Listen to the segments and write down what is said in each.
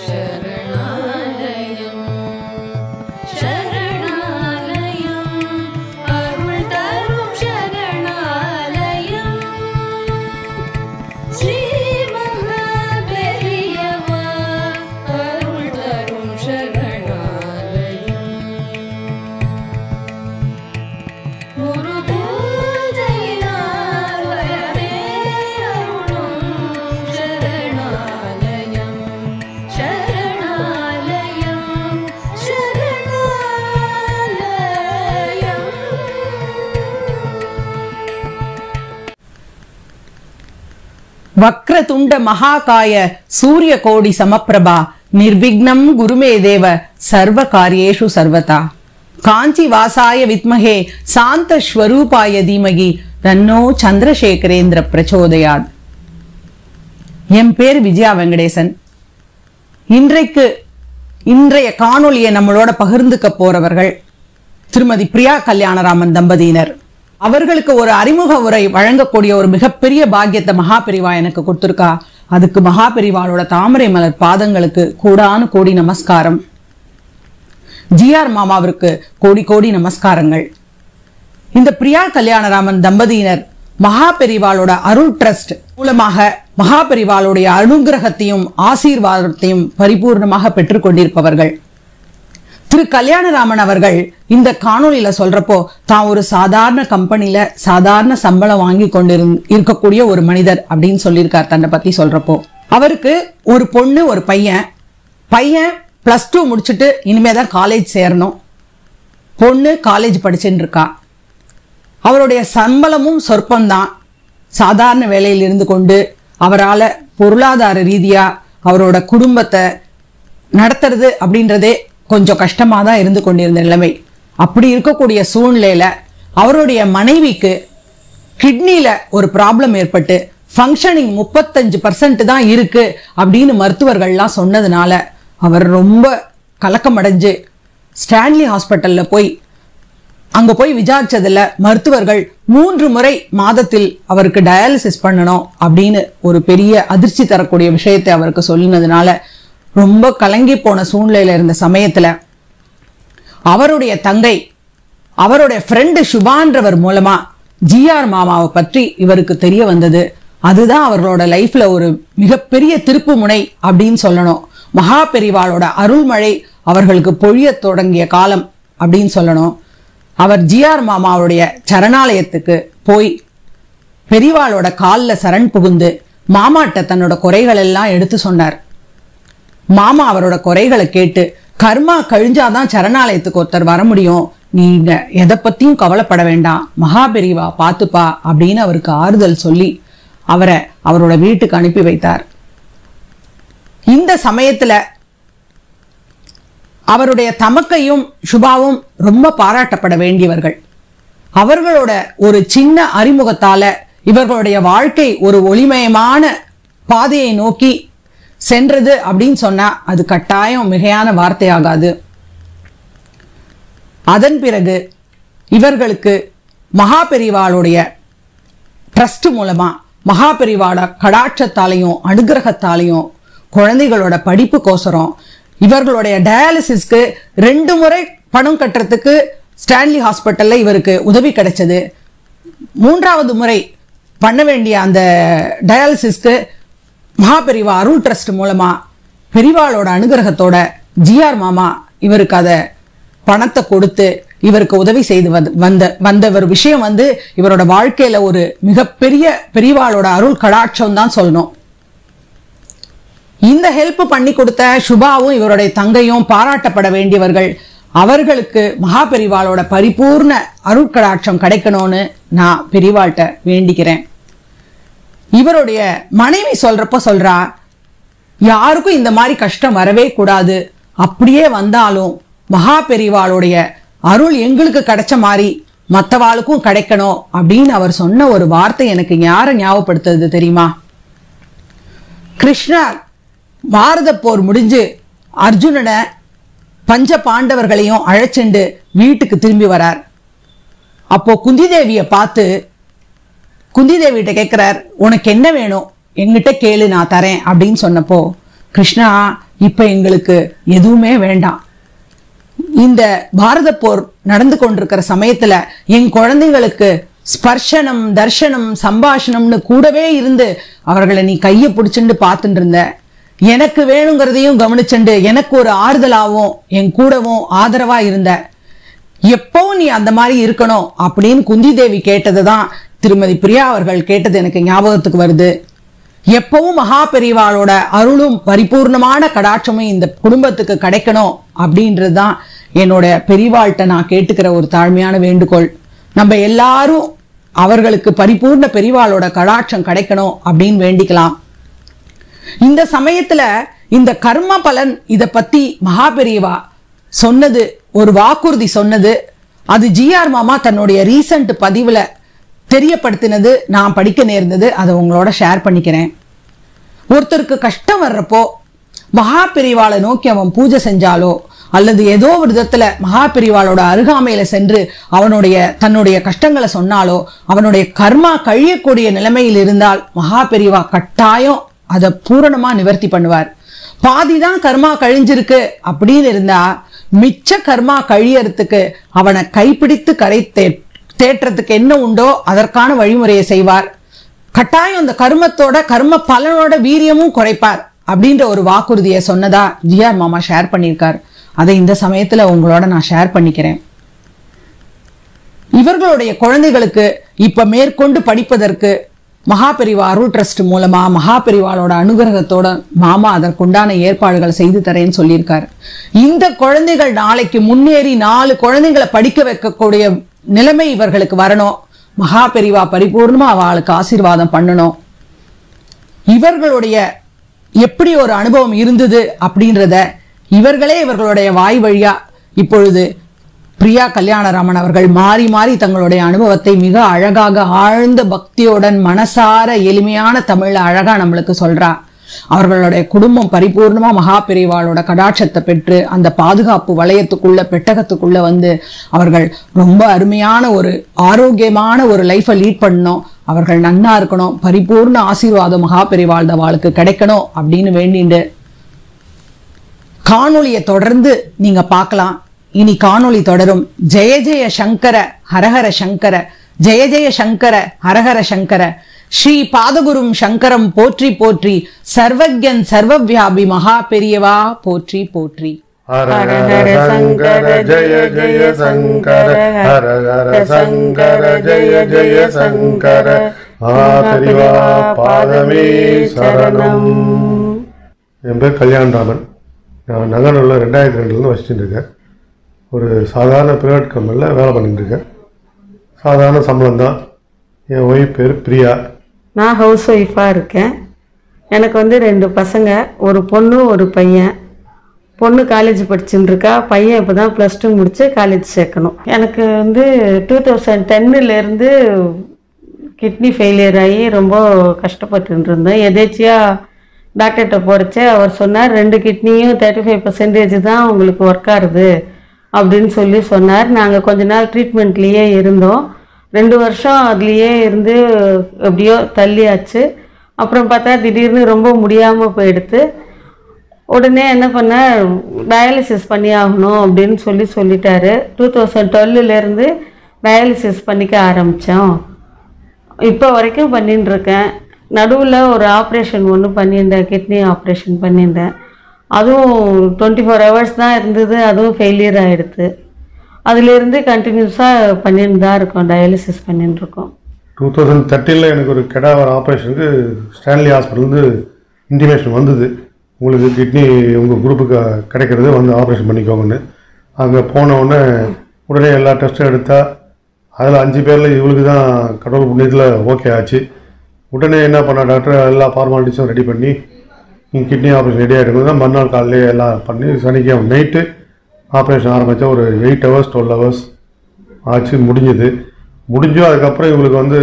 சரணாலயம் சரணாலயம் அருள் தரும் சரணாலயம் ஸ்ரீ மகாபெரியவா அருள் தரும் சரணாலயம் குரு பூஜையினால் வரவே அருளும் சரணாலயம் சரணாலயம் சரணாலயம் வக்ரதுண்ட மகாகாய சூரிய கோடி சமப்பிரபா நிர்விக்னம் குருமே தேவ சர்வ காரியேஷு சர்வதா காஞ்சி வாசாய வித்மகே சாந்த ஸ்வரூபாய தீமகி தன்னோ சந்திரசேகரேந்திர பிரச்சோதயாத் என் பேர் விஜயா வெங்கடேசன் இன்றைக்கு இன்றைய காணொளியை நம்மளோட பகிர்ந்துக்க போறவர்கள் திருமதி பிரியா கல்யாணராமன் தம்பதியினர் அவர்களுக்கு ஒரு அறிமுக உரை வழங்கக்கூடிய ஒரு மிகப்பெரிய பாக்கியத்தை மகாபெரிவா எனக்கு கொடுத்திருக்கா அதுக்கு மகாபெரிவாளோட தாமரை மலர் பாதங்களுக்கு கூடான கோடி நமஸ்காரம் ஜிஆர் மாமாவிற்கு கோடி கோடி நமஸ்காரங்கள் இந்த பிரியா கல்யாணராமன் தம்பதியினர் மகாபெரிவாளோட அருள் ட்ரஸ்ட் மூலமாக மகாபெரிவாளுடைய அனுகிரகத்தையும் ஆசீர்வாதத்தையும் பரிபூர்ணமாக பெற்றுக்கொண்டிருப்பவர்கள் திரு கல்யாணராமன் அவர்கள் இந்த காணொளியில சொல்றப்போ தான் ஒரு சாதாரண கம்பெனில சாதாரண சம்பளம் வாங்கி கொண்டிருந் இருக்கக்கூடிய ஒரு மனிதர் அப்படின்னு சொல்லியிருக்கார் தன்னை பத்தி சொல்றப்போ அவருக்கு ஒரு பொண்ணு ஒரு பையன் பையன் பிளஸ் டூ முடிச்சுட்டு இனிமே தான் காலேஜ் சேரணும் பொண்ணு காலேஜ் படிச்சுட்டு இருக்கா அவருடைய சம்பளமும் சொற்பம்தான் சாதாரண வேலையில் இருந்து கொண்டு அவரால் பொருளாதார ரீதியா அவரோட குடும்பத்தை நடத்துறது அப்படின்றதே கொஞ்சம் கஷ்டமா தான் இருந்து கொண்டிருந்த நிலைமை அப்படி இருக்கக்கூடிய சூழ்நிலையில அவருடைய மனைவிக்கு கிட்னில ஒரு ப்ராப்ளம் ஏற்பட்டு ஃபங்க்ஷனிங் முப்பத்தஞ்சு பர்சன்ட் தான் இருக்கு அப்படின்னு மருத்துவர்கள்லாம் சொன்னதுனால அவர் ரொம்ப கலக்கம் அடைஞ்சு ஸ்டான்லி ஹாஸ்பிட்டல்ல போய் அங்க போய் விசாரிச்சதுல மருத்துவர்கள் மூன்று முறை மாதத்தில் அவருக்கு டயாலிசிஸ் பண்ணணும் அப்படின்னு ஒரு பெரிய அதிர்ச்சி தரக்கூடிய விஷயத்தை அவருக்கு சொல்லினதுனால ரொம்ப கலங்கி போன சூழ்நிலையில இருந்த சமயத்துல அவருடைய தங்கை அவருடைய ஃப்ரெண்டு சுபான்றவர் மூலமா ஜிஆர் மாமாவை பற்றி இவருக்கு தெரிய வந்தது அதுதான் அவர்களோட லைஃப்ல ஒரு மிகப்பெரிய திருப்பு முனை அப்படின்னு சொல்லணும் மகா பெரிவாளோட அருள்மழை அவர்களுக்கு பொழியத் தொடங்கிய காலம் அப்படின்னு சொல்லணும் அவர் ஜிஆர் மாமாவுடைய சரணாலயத்துக்கு போய் பெரிவாளோட காலில் சரண் புகுந்து மாமாட்ட தன்னோட குறைகள் எல்லாம் எடுத்து சொன்னார் மாமா அவரோட குறைகளை கேட்டு கர்மா கழிஞ்சாதான் சரணாலயத்துக்கு ஒருத்தர் வர முடியும் நீங்க எதை பத்தியும் கவலைப்பட வேண்டாம் மகாபெரிவா பாத்துப்பா அப்படின்னு அவருக்கு ஆறுதல் சொல்லி அவரை அவரோட வீட்டுக்கு அனுப்பி வைத்தார் இந்த சமயத்துல அவருடைய தமக்கையும் சுபாவும் ரொம்ப பாராட்டப்பட வேண்டியவர்கள் அவர்களோட ஒரு சின்ன அறிமுகத்தால இவர்களுடைய வாழ்க்கை ஒரு ஒளிமயமான பாதையை நோக்கி சென்றது அப்படின்னு சொன்னா அது கட்டாயம் மிகையான வார்த்தையாகாது அதன் பிறகு இவர்களுக்கு மகாபெரிவாளுடைய ட்ரஸ்ட் மூலமா மகாபெரிவாட கடாட்சத்தாலையும் அனுகிரகத்தாலையும் குழந்தைகளோட படிப்புக்கோசரம் இவர்களுடைய டயாலிசிஸ்க்கு ரெண்டு முறை பணம் கட்டுறதுக்கு ஸ்டான்லி ஹாஸ்பிட்டல்ல இவருக்கு உதவி கிடைச்சது மூன்றாவது முறை பண்ண வேண்டிய அந்த டயாலிசிஸ்க்கு மகாபெரிவா அருள் ட்ரஸ்ட் மூலமா பெரிவாளோட அனுகிரகத்தோட ஜிஆர் மாமா இவருக்கு அதை பணத்தை கொடுத்து இவருக்கு உதவி செய்து வந்து- வந்த வந்த ஒரு விஷயம் வந்து இவரோட வாழ்க்கையில ஒரு மிகப்பெரிய பெரிவாளோட அருள் கடாட்சம் தான் சொல்லணும் இந்த ஹெல்ப் பண்ணி கொடுத்த சுபாவும் இவருடைய தங்கையும் பாராட்டப்பட வேண்டியவர்கள் அவர்களுக்கு மகா பெரிவாளோட பரிபூர்ண அருட்கடாட்சம் கிடைக்கணும்னு நான் பெரிவாள்கிட்ட வேண்டிக்கிறேன் இவருடைய மனைவி சொல்றப்ப சொல்றா யாருக்கும் இந்த மாதிரி கஷ்டம் வரவே கூடாது அப்படியே வந்தாலும் மகா பெரிவாளுடைய அருள் எங்களுக்கு கிடைச்ச மாதிரி மற்றவாளுக்கும் கிடைக்கணும் அப்படின்னு அவர் சொன்ன ஒரு வார்த்தை எனக்கு யாரை ஞாபகப்படுத்துறது தெரியுமா கிருஷ்ணர் பாரத போர் முடிஞ்சு அர்ஜுனனை பஞ்ச பாண்டவர்களையும் அழைச்சிண்டு வீட்டுக்கு திரும்பி வரார் அப்போ குந்தி தேவியை பார்த்து குந்தி தேவிகிட்ட கேட்கிறார் உனக்கு என்ன வேணும் என்கிட்ட கேளு நான் தரேன் அப்படின்னு சொன்னப்போ கிருஷ்ணா இப்ப எங்களுக்கு எதுவுமே வேண்டாம் இந்த பாரத போர் நடந்து கொண்டிருக்கிற சமயத்துல என் குழந்தைங்களுக்கு ஸ்பர்ஷனம் தர்ஷனம் சம்பாஷணம்னு கூடவே இருந்து அவர்களை நீ கையை பிடிச்சுண்டு பார்த்துட்டு இருந்த எனக்கு வேணுங்கிறதையும் கவனிச்சுண்டு எனக்கு ஒரு ஆறுதலாவும் என் கூடவும் ஆதரவா இருந்த எப்பவும் நீ அந்த மாதிரி இருக்கணும் அப்படின்னு குந்தி தேவி கேட்டது தான் திருமதி பிரியா அவர்கள் கேட்டது எனக்கு ஞாபகத்துக்கு வருது எப்பவும் மகா பெரிவாளோட அருளும் பரிபூர்ணமான கடாட்சமும் இந்த குடும்பத்துக்கு கிடைக்கணும் அப்படின்றது தான் என்னோட பெரிவாள்கிட்ட நான் கேட்டுக்கிற ஒரு தாழ்மையான வேண்டுகோள் நம்ம எல்லாரும் அவர்களுக்கு பரிபூர்ண பெரிவாளோட கடாட்சம் கிடைக்கணும் அப்படின்னு வேண்டிக்கலாம் இந்த சமயத்துல இந்த கர்ம பலன் இத பத்தி மகா பெரியவா சொன்னது ஒரு வாக்குறுதி சொன்னது அது ஜிஆர் மாமா தன்னுடைய ரீசன்ட் பதிவுல தெரியப்படுத்தினது நான் படிக்க நேர்ந்தது அதை உங்களோட ஷேர் பண்ணிக்கிறேன் ஒருத்தருக்கு கஷ்டம் வர்றப்போ மகா பெரிவாளை நோக்கி அவன் பூஜை செஞ்சாலோ அல்லது ஏதோ ஒரு விதத்துல மகா பெரிவாளோட அருகாமையில சென்று அவனுடைய தன்னுடைய கஷ்டங்களை சொன்னாலோ அவனுடைய கர்மா கழியக்கூடிய நிலைமையில் இருந்தால் மகா பெரிவா கட்டாயம் அதை பூரணமா நிவர்த்தி பண்ணுவார் பாதிதான் கர்மா கழிஞ்சிருக்கு அப்படின்னு இருந்தா மிச்ச கர்மா கழியறதுக்கு அவனை கைப்பிடித்து கரை தே- தேற்றத்துக்கு என்ன உண்டோ அதற்கான வழிமுறையை செய்வார் கட்டாயம் அந்த கர்மத்தோட கர்ம பலனோட வீரியமும் குறைப்பார் அப்படின்ற ஒரு வாக்குறுதியை சொன்னதா ஜிஆர் மாமா ஷேர் பண்ணியிருக்கார் அதை இந்த சமயத்துல உங்களோட நான் ஷேர் பண்ணிக்கிறேன் இவர்களுடைய குழந்தைகளுக்கு இப்ப மேற்கொண்டு படிப்பதற்கு மகாபெரிவா அருள் ட்ரஸ்ட் மூலமா மகாபெரிவாளோட அனுகிரகத்தோட மாமா அதற்குண்டான ஏற்பாடுகள் செய்து தரேன்னு சொல்லியிருக்காரு இந்த குழந்தைகள் நாளைக்கு முன்னேறி நாலு குழந்தைகளை படிக்க வைக்கக்கூடிய நிலைமை இவர்களுக்கு வரணும் மகாபெரிவா பரிபூர்ணமா அவளுக்கு ஆசீர்வாதம் பண்ணணும் இவர்களுடைய எப்படி ஒரு அனுபவம் இருந்தது அப்படின்றத இவர்களே இவர்களுடைய வாய் வழியா இப்பொழுது பிரியா கல்யாணராமன் அவர்கள் மாறி மாறி தங்களுடைய அனுபவத்தை மிக அழகாக ஆழ்ந்த பக்தியுடன் மனசார எளிமையான தமிழ்ல அழகா நம்மளுக்கு சொல்றா அவர்களுடைய குடும்பம் பரிபூர்ணமா மகா பெரிவாளோட கடாட்சத்தை பெற்று அந்த பாதுகாப்பு வளையத்துக்குள்ள பெட்டகத்துக்குள்ள வந்து அவர்கள் ரொம்ப அருமையான ஒரு ஆரோக்கியமான ஒரு லைஃபை லீட் பண்ணணும் அவர்கள் நன்னா இருக்கணும் பரிபூர்ண ஆசீர்வாதம் மகா பெரிவாழ்ந்த வாழ்க்கை கிடைக்கணும் அப்படின்னு வேண்டிண்டு காணொளியை தொடர்ந்து நீங்க பார்க்கலாம் இனி காணொளி தொடரும் ஜெய ஜெய சங்கர ஹரஹர சங்கர ஜெய ஜெய சங்கர ஹரஹர சங்கர ஸ்ரீ பாதகுரும் சங்கரம் போற்றி போற்றி சர்வஜன் சர்வவியாபி மகா பெரியவா போற்றி போற்றி ஹர ஹர சங்கர ஜய ஜய சங்கர ஹர ஹர சங்கர ஜய ஜய சங்கர மகாபெரிவா பாதமே சரணம் என் பேர் கல்யாணராமன் நான் நகனூரில் ரெண்டாயிரத்தி ரெண்டுலேருந்து வச்சுட்டு இருக்கேன் ஒரு சாதாரண பிரைவேட் கம்பெனியில் வேலை பண்ணிட்டு இருக்கேன் சாதாரண சம்பளம் தான் என் ஒய்ஃப் பேர் பிரியா நான் ஹவுஸ் ஒய்ஃபாக இருக்கேன் எனக்கு வந்து ரெண்டு பசங்க ஒரு பொண்ணு ஒரு பையன் பொண்ணு காலேஜ் படிச்சுட்டு இருக்கா பையன் இப்போ தான் ப்ளஸ் டூ முடித்து காலேஜ் சேர்க்கணும் எனக்கு வந்து டூ தௌசண்ட் டென்னுலேருந்து கிட்னி ஃபெயிலியர் ஆகி ரொம்ப கஷ்டப்பட்டு இருந்தேன் எதேச்சியாக டாக்டர்கிட்ட போகிறச்சே அவர் சொன்னார் ரெண்டு கிட்னியும் தேர்ட்டி ஃபைவ் பர்சன்டேஜ் தான் உங்களுக்கு ஒர்க் ஆகுது அப்படின்னு சொல்லி சொன்னார் நாங்கள் கொஞ்ச நாள் ட்ரீட்மெண்ட்லேயே இருந்தோம் ரெண்டு வருஷம் அதுலேயே இருந்து எப்படியோ தள்ளியாச்சு அப்புறம் பார்த்தா திடீர்னு ரொம்ப முடியாமல் போயிடுத்து உடனே என்ன பண்ண டயாலிசிஸ் பண்ணி ஆகணும் அப்படின்னு சொல்லி சொல்லிட்டாரு டூ தௌசண்ட் டுவெல்லுலேருந்து டயாலிசிஸ் பண்ணிக்க ஆரம்பித்தோம் இப்போ வரைக்கும் பண்ணின்னு இருக்கேன் நடுவில் ஒரு ஆப்ரேஷன் ஒன்று பண்ணியிருந்தேன் கிட்னி ஆப்ரேஷன் பண்ணியிருந்தேன் அதுவும் டுவெண்ட்டி ஃபோர் ஹவர்ஸ் தான் இருந்தது அதுவும் ஃபெயிலியர் ஆகிடுது அதுலேருந்து கண்டினியூஸாக பண்ணிட்டு தான் இருக்கோம் டயாலிசிஸ் பண்ணிட்டு இருக்கோம் டூ தௌசண்ட் தேர்ட்டீனில் எனக்கு ஒரு கெடாவர் ஆப்ரேஷனுக்கு ஸ்டான்லி ஹாஸ்பிட்டல்லேருந்து இன்டிமேஷன் வந்தது உங்களுக்கு கிட்னி உங்கள் குரூப்புக்கு கிடைக்கிறது வந்து ஆப்ரேஷன் பண்ணிக்கோங்கன்னு அங்கே போன உடனே உடனே எல்லா டெஸ்ட்டும் எடுத்தா அதில் அஞ்சு பேரில் இவளுக்கு தான் கடவுள் புண்ணியத்தில் ஓகே ஆச்சு உடனே என்ன பண்ண டாக்டர் எல்லா ஃபார்மாலிட்டிஸும் ரெடி பண்ணி நீங்கள் கிட்னி ஆப்ரேஷன் ரெடி ஆகிட்டு தான் மறுநாள் காலையிலே எல்லாம் பண்ணி சனிக்கிழமை நைட்டு ஆப்ரேஷன் ஆரம்பித்தா ஒரு எயிட் ஹவர்ஸ் டுவெல் ஹவர்ஸ் ஆச்சு முடிஞ்சது முடிஞ்சும் அதுக்கப்புறம் இவங்களுக்கு வந்து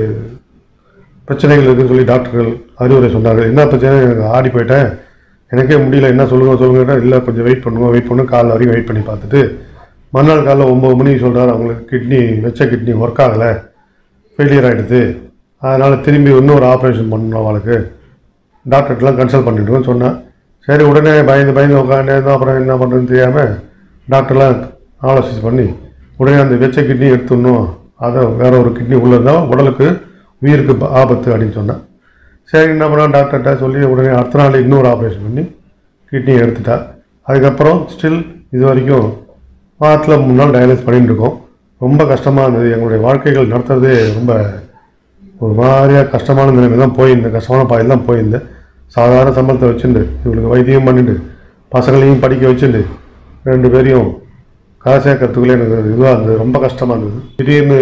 பிரச்சனைகள் இருக்குன்னு சொல்லி டாக்டர்கள் அறிவுரை சொன்னார் என்ன பிரச்சனை எனக்கு ஆடி போயிட்டேன் எனக்கே முடியல என்ன சொல்லுங்க சொல்லுங்க இல்லை கொஞ்சம் வெயிட் பண்ணுங்க வெயிட் பண்ணு காலைல வரைக்கும் வெயிட் பண்ணி பார்த்துட்டு மறுநாள் காலைல ஒம்பது மணிக்கு சொல்கிறாரு அவங்களுக்கு கிட்னி வச்ச கிட்னி ஒர்க் ஆகலை ஃபெயிலியர் ஆகிடுது அதனால் திரும்பி இன்னொரு ஆப்ரேஷன் பண்ணணும் அவளுக்கு டாக்டர்கிட்டலாம் கன்சல்ட் பண்ணிட்டுருக்கோன்னு சொன்னேன் சரி உடனே பயந்து பயந்து உட்காந்து இருந்தோம் அப்புறம் என்ன பண்ணுறதுன்னு தெரியாமல் டாக்டர்லாம் ஆலோசிச்சு பண்ணி உடனே அந்த வெச்ச கிட்னி எடுத்துடணும் அதை வேற ஒரு கிட்னி உள்ளே இருந்தால் உடலுக்கு உயிருக்கு ப- ஆபத்து அப்படின்னு சொன்னேன் சரி என்ன பண்ணோம் டாக்டர்கிட்ட சொல்லி உடனே அடுத்த நாள் இன்னொரு ஆப்ரேஷன் பண்ணி கிட்னியை எடுத்துட்டா அதுக்கப்புறம் ஸ்டில் இது வரைக்கும் வாரத்தில் மூணு நாள் டயாலிஸ் பண்ணிட்டு இருக்கோம் ரொம்ப கஷ்டமாக இருந்தது எங்களுடைய வாழ்க்கைகள் நடத்துறதே ரொம்ப ஒரு மாதிரியாக கஷ்டமான நிலைமை தான் போயிருந்தேன் கஷ்டமான பாதையில் தான் போயிருந்தேன் சாதாரண சம்பளத்தை வச்சுட்டு இவங்களுக்கு வைத்தியம் பண்ணிட்டு பசங்களையும் படிக்க வச்சுட்டு ரெண்டு பேரையும் கதை சேர்க்கறதுக்குள்ளே எனக்கு இதுவாக இருந்தது ரொம்ப கஷ்டமாக இருந்தது திடீர்னு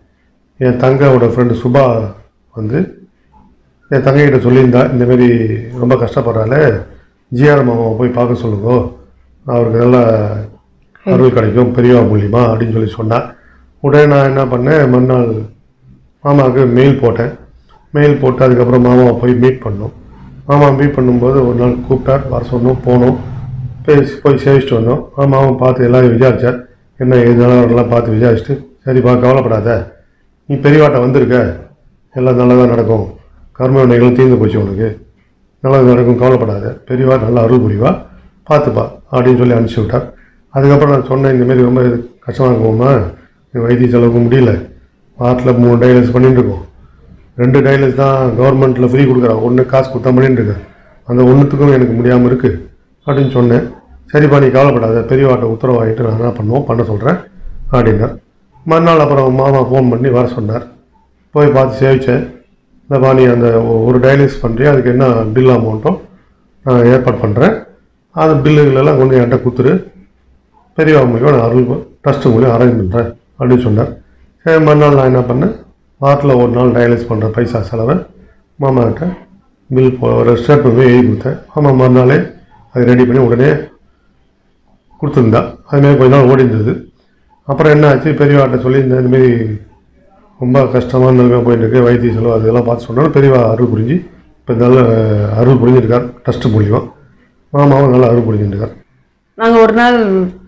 என் தங்கையோட ஃப்ரெண்டு சுபா வந்து என் தங்கைகிட்ட சொல்லியிருந்தா இந்தமாரி ரொம்ப கஷ்டப்படுறால ஜிஆர் மாமாவை போய் பார்க்க சொல்லுங்க அவருக்கு நல்ல அருள் கிடைக்கும் பெரியவா மூலியமா அப்படின்னு சொல்லி சொன்னா உடனே நான் என்ன பண்ணேன் மறுநாள் மாமாவுக்கு மெயில் போட்டேன் மெயில் போட்டு அதுக்கப்புறம் மாமாவை போய் மீட் பண்ணோம் மாமா மீட் பண்ணும்போது ஒரு நாள் கூப்பிட்டார் வர சொன்னோம் போனோம் பேசி போய் சேவிச்சுட்டு வந்தோம் மாமாவும் பார்த்து எல்லாரையும் விசாரிச்சார் என்ன எதுனாலும் பார்த்து விசாரிச்சுட்டு சரிப்பா கவலைப்படாத நீ பெரியவாட்ட வந்திருக்க எல்லாம் நல்லதாக நடக்கும் கர்ம வினைகளும் தீர்ந்து போச்சு உனக்கு நல்லது நடக்கும் கவலைப்படாத பெரியவா நல்லா அருள் புரிவா பார்த்துப்பா அப்படின்னு சொல்லி அனுப்பிச்சி விட்டார் அதுக்கப்புறம் நான் சொன்னேன் இந்தமாரி ரொம்ப கஷ்டமாக இருக்குமா வைத்திய செலவுக்கு முடியல வாரத்தில் மூணு டயலிஸ் பண்ணிட்டு இருக்கோம் ரெண்டு டயலிஸ் தான் கவர்மெண்ட்டில் ஃப்ரீ கொடுக்குறாங்க ஒன்று காசு கொடுத்தா பண்ணிட்டு இருக்கேன் அந்த ஒன்றுத்துக்கும் எனக்கு முடியாமல் இருக்குது அப்படின்னு சொன்னேன் சரிப்பா நீ கவலைப்படாத பெரியவாட்ட உத்தரவாகிட்டு நான் என்ன பண்ணுவோம் பண்ண சொல்கிறேன் அப்படின்னார் மறுநாள் அப்புறம் மாமா ஃபோன் பண்ணி வர சொன்னார் போய் பார்த்து சேவிச்சேன் இந்த நீ அந்த ஒ- ஒரு டயாலிஸ் பண்ணுறியா அதுக்கு என்ன பில் அமௌண்ட்டோ நான் ஏற்பாடு பண்ணுறேன் அந்த பில்லுகளெல்லாம் கொண்டு என்கிட்ட கொடுத்துரு பெரியவா மூலியம் நான் அருள் ட்ரஸ்ட்டு மூலியம் அரேஞ்ச் பண்ணுறேன் அப்படின்னு சொன்னார் சரி மறுநாள் நான் என்ன பண்ணேன் வாரத்தில் ஒரு நாள் டயாலிஸ் பண்ணுற பைசா செலவை மாமா கிட்ட பில் போ ஒரு ஸ்டேட்மெண்ட் எழுதி கொடுத்தேன் மாமா மறுநாளே அது ரெடி பண்ணி உடனே கொடுத்துருந்தா அதுமாரி கொஞ்ச நாள் ஓடி இருந்தது அப்புறம் என்ன ஆச்சு பெரியவாட்ட சொல்லியிருந்தேன் இதுமாரி ரொம்ப கஷ்டமான நிலைமை போயிட்டு இருக்கு வைத்திய செலவு அதெல்லாம் பார்த்து சொன்னாலும் பெரியவா அருள் புரிஞ்சு இப்போ நல்ல அருள் புரிஞ்சிருக்கார் ட்ரஸ்ட்டு மூலியமாக மாமாவும் நல்லா அருள் புரிஞ்சுருக்கார் நாங்கள் ஒரு நாள்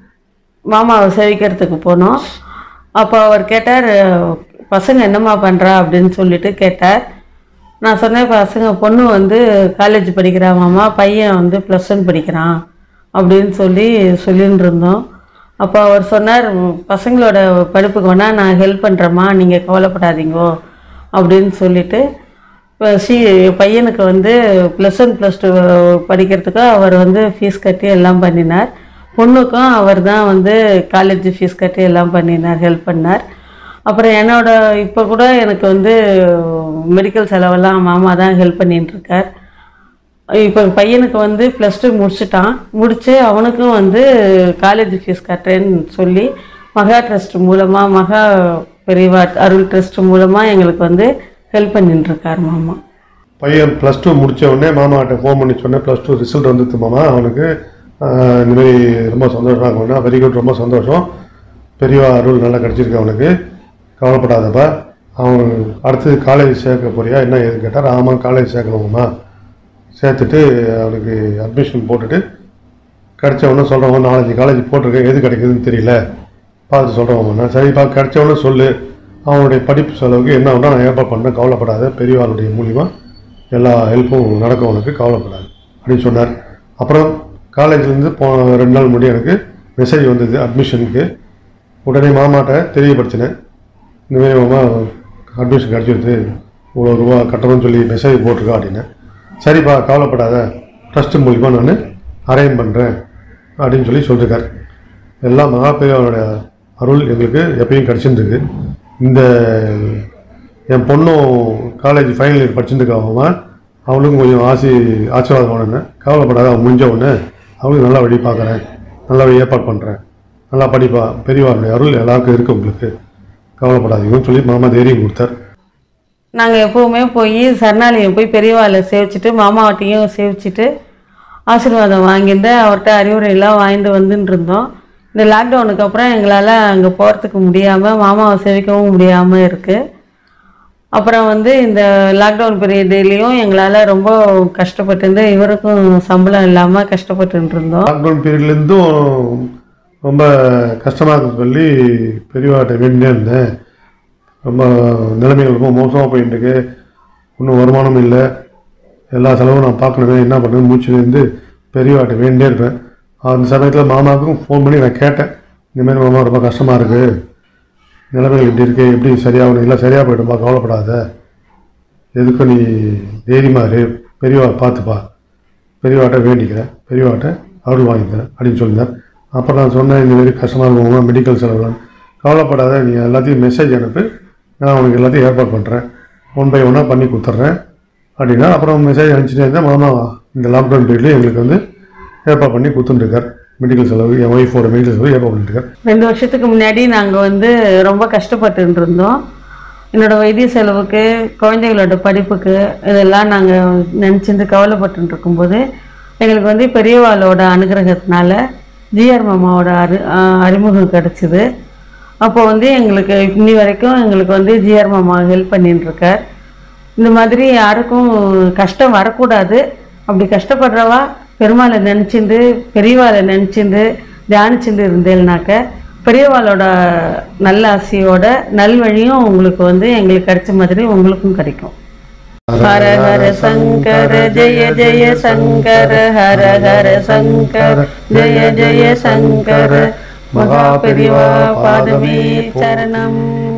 மாமாவை சேவிக்கிறதுக்கு போனோம் அப்போ அவர் கேட்டார் பசங்க என்னம்மா பண்ணுறா அப்படின்னு சொல்லிட்டு கேட்டார் நான் சொன்னேன் பசங்க பொண்ணு வந்து காலேஜ் படிக்கிறா மாமா பையன் வந்து ப்ளஸ் ஒன் படிக்கிறான் அப்படின்னு சொல்லி சொல்லின்னு இருந்தோம் அப்போ அவர் சொன்னார் "உம், பசங்களோட படிப்புக்கு வேணால் நான் ஹெல்ப் பண்ணுறேம்மா நீங்கள் கவலைப்படாதீங்கோ அப்படின்னு சொல்லிட்டு இப்போ சி பையனுக்கு வந்து ப்ளஸ் ஒன் ப்ளஸ் டூ படிக்கிறதுக்கு அவர் வந்து ஃபீஸ் கட்டி எல்லாம் பண்ணினார் பொண்ணுக்கும் அவர் தான் வந்து காலேஜ் ஃபீஸ் கட்டி எல்லாம் பண்ணினார் ஹெல்ப் பண்ணார் அப்புறம் என்னோட இப்போ கூட எனக்கு வந்து மெடிக்கல் செலவெல்லாம் மாமா தான் ஹெல்ப் பண்ணிட்டு இருக்கார் இப்போ பையனுக்கு வந்து ப்ளஸ் டூ முடிச்சிட்டான் முடிச்சு அவனுக்கும் வந்து காலேஜ் ஃபீஸ் கட்டுறேன்னு சொல்லி மகா ட்ரஸ்ட் மூலமாக மகா பெரியவா அருள் ட்ரஸ்ட் மூலமாக எங்களுக்கு வந்து ஹெல்ப் பண்ணிட்டு இருக்கார் மாமா பையன் ப்ளஸ் டூ முடிச்ச உடனே மாமாட்ட ஃபோன் பண்ணி சொன்னேன் ப்ளஸ் டூ ரிசல்ட் வந்துச்சு மாமா அவனுக்கு ஆஹ், இந்த மாதிரி ரொம்ப சந்தோஷமாக இருக்கணும்னா வெரி குட் ரொம்ப சந்தோஷம் பெரியவா அருள் நல்லா கிடச்சிருக்கு அவனுக்கு கவலைப்படாதப்பா அவன் அடுத்தது காலேஜ் சேர்க்க போறியா என்ன ஏது கேட்டார் ஆமாம் காலேஜ் சேர்க்கணுமாம்மா சேர்த்துட்டு அவனுக்கு அட்மிஷன் போட்டுட்டு கிடைச்ச உடனே சொல்கிறவங்க நாலஞ்சு காலேஜ் போட்டிருக்கேன் எது கிடைக்குதுன்னு தெரியல பார்த்து சொல்கிறவங்க நான் சரிப்பா கிடைச்ச உடனே சொல்லு அவனுடைய படிப்பு செலவுக்கு என்ன வேணா நான் ஏற்பாடு பண்ணேன் கவலைப்படாத பெரியவாளுடைய மூலிமா எல்லா ஹெல்ப்பும் நடக்கும் உனக்கு கவலைப்படாது அப்படின்னு சொன்னார் அப்புறம் காலேஜ்லேருந்து போ ரெண்டு நாள் முன்னாடி எனக்கு மெசேஜ் வந்தது அட்மிஷனுக்கு உடனே மாமாட்ட தெரியப்படுத்தினேன் இந்தமாரி மாமா அட்மிஷன் கிடச்சிருது இவ்வளோ ரூபா கட்டணும்னு சொல்லி மெசேஜ் போட்டிருக்கா அப்படின்னு சரிப்பா கவலைப்படாத ட்ரஸ்ட் மூலிமா நான் அரேஞ்ச் பண்ணுறேன் அப்படின்னு சொல்லி சொல்லியிருக்கார் எல்லாம் மகாபெரியவனோட அருள் எங்களுக்கு எப்பயும் கிடச்சிருக்கு இந்த என் பொண்ணும் காலேஜ் ஃபைனல் இயர் படிச்சுருக்காமா அவளுக்கும் கொஞ்சம் ஆசி ஆசீர்வாதம் பண்ணேன் கவலைப்படாத அவன் முடிஞ்ச உடனே அவளுக்கு நல்லா வழி பார்க்குறேன் நல்லா வழி ஏற்பாடு பண்ணுறேன் நல்லா படிப்பா பெரியவாருடைய அருள் எல்லாருக்கும் இருக்குது உங்களுக்கு கவலைப்படாதீங்கன்னு சொல்லி மாமா தைரியம் கொடுத்தார் நாங்கள் எப்போவுமே போய் சரணாலயம் போய் பெரியவாளை சேவிச்சுட்டு மாமாவட்டையும் சேவிச்சுட்டு ஆசீர்வாதம் வாங்கிட்டு அவர்கிட்ட அறிவுரையெல்லாம் வாங்கிட்டு வந்துட்டு இருந்தோம் இந்த லாக்டவுனுக்கு அப்புறம் எங்களால் அங்கே போகிறதுக்கு முடியாமல் மாமாவை சேவிக்கவும் முடியாமல் இருக்குது அப்புறம் வந்து இந்த லாக்டவுன் பீரியட்லேயும் எங்களால் ரொம்ப கஷ்டப்பட்டு இவருக்கும் சம்பளம் இல்லாமல் கஷ்டப்பட்டு இருந்தோம் லாக்டவுன் பீரியட்லேருந்தும் ரொம்ப கஷ்டமாக இருக்குன்னு சொல்லி பெரியவாட்ட வேண்டியே இருந்தேன் ரொம்ப நிலைமைகள் ரொம்ப மோசமாக போயிட்டு இருக்கு ஒன்றும் வருமானம் இல்லை எல்லா செலவும் நான் பார்க்கணுமே என்ன பண்ணுறது மூச்சுலேருந்து பெரியவாட்ட வேண்டியே இருப்பேன் அந்த சமயத்தில் மாமாவுக்கும் ஃபோன் பண்ணி நான் கேட்டேன் இந்த மாதிரி மாமா ரொம்ப கஷ்டமாக இருக்குது நிலைமைகள் இப்படி இருக்கு எப்படி சரியாகணும் இல்லை சரியாக போய்ட்டுப்பா கவலைப்படாத எதுக்கும் நீ தைரியமாக இரு பெரியவா பார்த்துப்பா பெரியவாட்ட வேண்டிக்கிறேன் பெரியவாட்ட அருள் வாங்கிக்கிறேன் அப்படின்னு சொல்லியிருந்தார் அப்புறம் நான் சொன்னேன் இந்த மாதிரி கஷ்டமாக இருக்குமா மெடிக்கல் செலவுலாம் கவலைப்படாத நீ எல்லாத்தையும் மெசேஜ் அனுப்பு நான் உனக்கு எல்லாத்தையும் ஏற்பாடு பண்ணுறேன் ஒன் பை ஒன்னாக பண்ணி கொடுத்துட்றேன் அப்படின்னா அப்புறம் மெசேஜ் அனுப்பிச்சிட்டே இருந்தால் மாமா இந்த லாக்டவுன் பீரியட்லேயும் எங்களுக்கு வந்து ஏற்பாடு பண்ணி கொடுத்துட்டுருக்கார் மெடிக்கல் செலவு என் ஒய்ஃபோட மெடிக்கல் செலவு ஏற்பாடு பண்ணிட்டுருக்கார் ரெண்டு வருஷத்துக்கு முன்னாடி நாங்கள் வந்து ரொம்ப கஷ்டப்பட்டு இருந்தோம் என்னோட வைத்திய செலவுக்கு குழந்தைகளோட படிப்புக்கு இதெல்லாம் நாங்கள் நினச்சிட்டு கவலைப்பட்டு இருக்கும்போது எங்களுக்கு வந்து பெரியவாளோட அனுகிரகத்தினால ஜிஆர் மாமாவோட அறி ஆஹ் அறிமுகம் கிடச்சிது அப்போ வந்து எங்களுக்கு இன்னி வரைக்கும் எங்களுக்கு வந்து ஜிஆர் மாமா ஹெல்ப் பண்ணிட்டு இருக்கார் இந்த மாதிரி யாருக்கும் கஷ்டம் வரக்கூடாது அப்படி கஷ்டப்படுறவா பெருமாளை நினச்சிண்டு பெரியவாளை நினச்சிண்டு தியானிச்சுட்டு இருந்தேன்னாக்க பெரியவாளோட நல்ல ஆசையோட நல்வழியும் உங்களுக்கு வந்து எங்களுக்கு கிடைச்ச மாதிரி உங்களுக்கும் கிடைக்கும் ஹர ஹர சங்கர ஜெய ஜெய சங்கர ஹர ஹர சங்கர ஜெய ஜெய சங்கர மகா பெரியவா பாதமே சரணம்